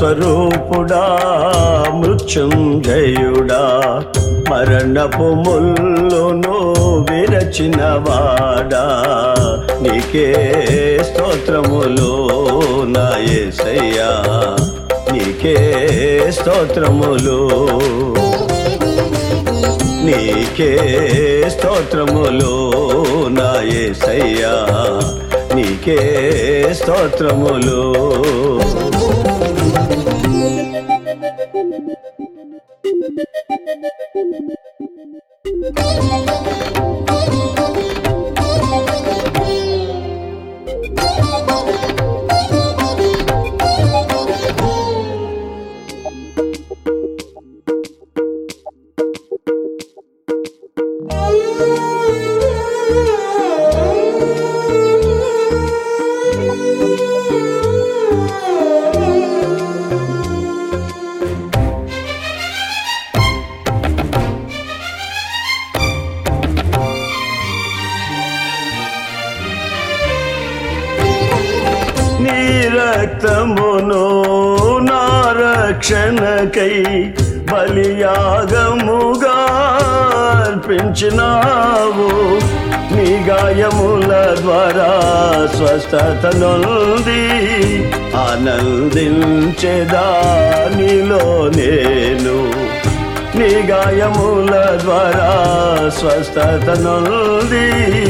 స్వరూపుడా మృత్యుంజయుడా మరణపు ముల్లును విరచిన వాడా నీకే స్తోత్రములు నా యేసయ్యా నీకే స్తోత్రములు నీకే స్తోత్రములు నా యేసయ్యా నీకే స్తోత్రములు నీ రక్తమును నా రక్షణకై బలియాగముగా అర్పించినావు నీ గాయముల ద్వారా స్వస్థత నొంది ఆనందించేదా నీలో నేను నీ గాయముల ద్వారా స్వస్థత నొంది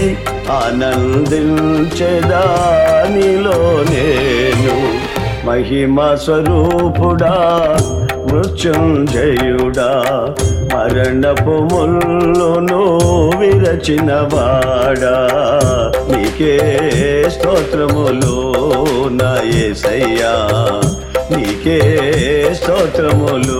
ఆనందించేదా నీలో నేను మహిమ స్వరూపుడా మృత్యుంజయుడా మరణపు ముల్లును విరచిన వాడా నీకే స్తోత్రములు నా యేసయ్యా నీకే స్తోత్రములు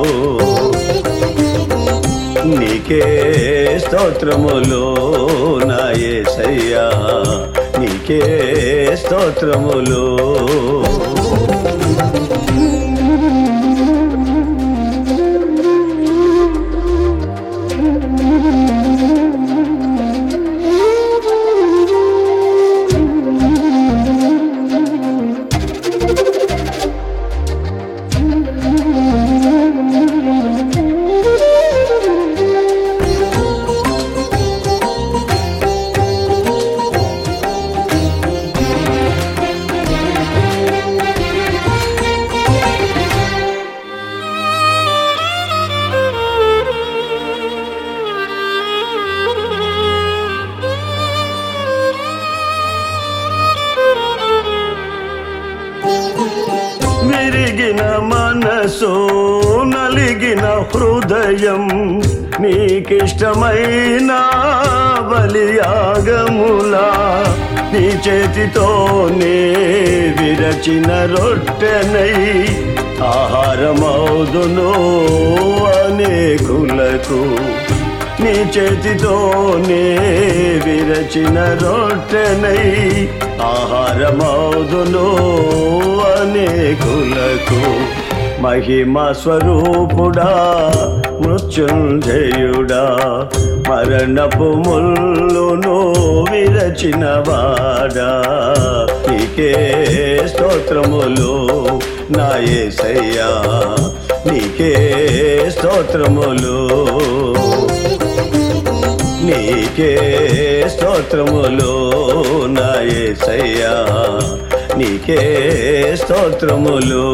నీకే స్తోత్రములు నా యేసయ్యా నీకే స్తోత్రములు విరిగిన మనసు నలిగిన హృదయం నీకిష్టమైన బలియాగములా నీ చేతితోనే విరచిన రొట్టెనై ఆహారమౌదును అనేకులకు నీ చేతితోనే విరచిన రొట్టెనై ఆహారమౌదును అనేకులకు మహిమ స్వరూపుడా మృత్యుంజయుడా మరణపు ముల్లును విరచిన వాడా నీకే స్తోత్రములు నా యేసయ్యా నీకే స్తోత్రములు నీకే స్తోత్రములు నా యేసయ్యా నీకే స్తోత్రములు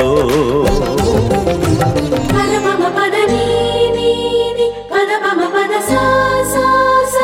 పద పమ పద నీ నీ నీ పద పమ పద సా సా సా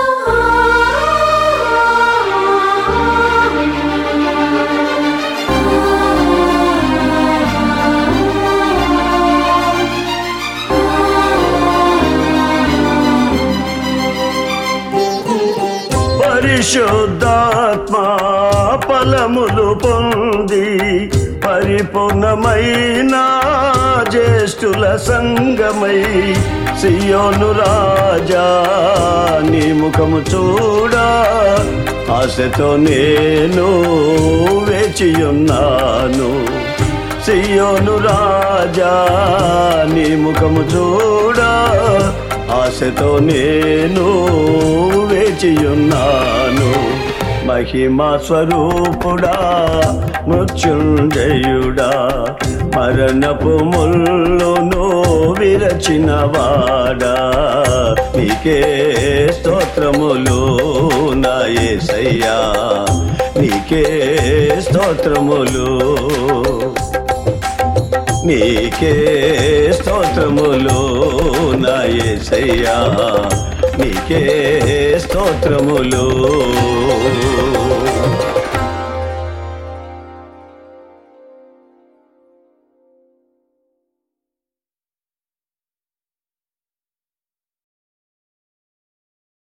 పరిశుద్ధాత్మ ఫలములు పొంది పరిపూర్ణమైన జ్యేష్ఠుల సంగమై సియోను రాజా నీ ముఖము చూడా ఆశతో నేను వేచియున్నాను సియోను రాజా నీ ముఖము చూడా ఆశతో నేను వేచియున్నాను మహిమా స్వరూపుడా మృత్యుంజయుడా మరణపు ముల్లును విరచిన వాడా నీకే స్తోత్రములు నా యేసయ్యా నీకే స్తోత్రములు నీకే స్తోత్రములు నా యేసయ్యా నీకే స్తోత్రములు